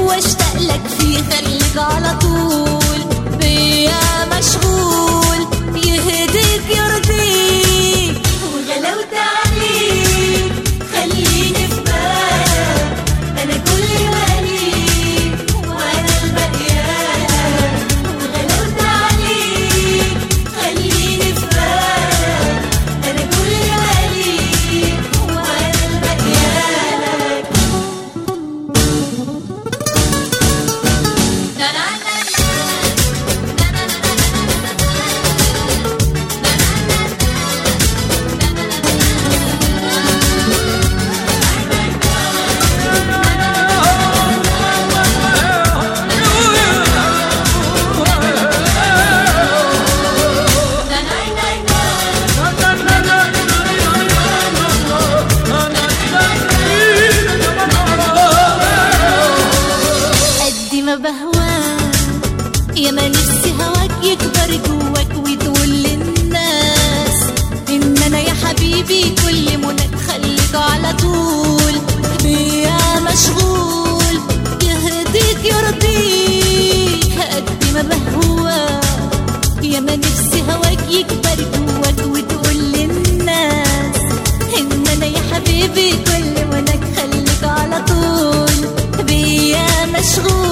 واشتاق لك فيه خليك على طول بيا مشغول يهديك يرضيك وغلاوة عليك خليني في بالك انا كل ماليك وانا البقيالك وغلاوة عليك خليني في بالك انا كل ماليك وانا البقيالك قد ما بهواك يا ما نفسي هواك يكبر جواك وتقول للناس ان انا يا حبيبي كل منى تخليك على طول بيا مشغول يهديك يرضيك قد ما بهواك يا ما نفسي هواك يكبر جواك وتقول للناس ان انا يا حبيبي كل منى تخليك على طول بيا مشغول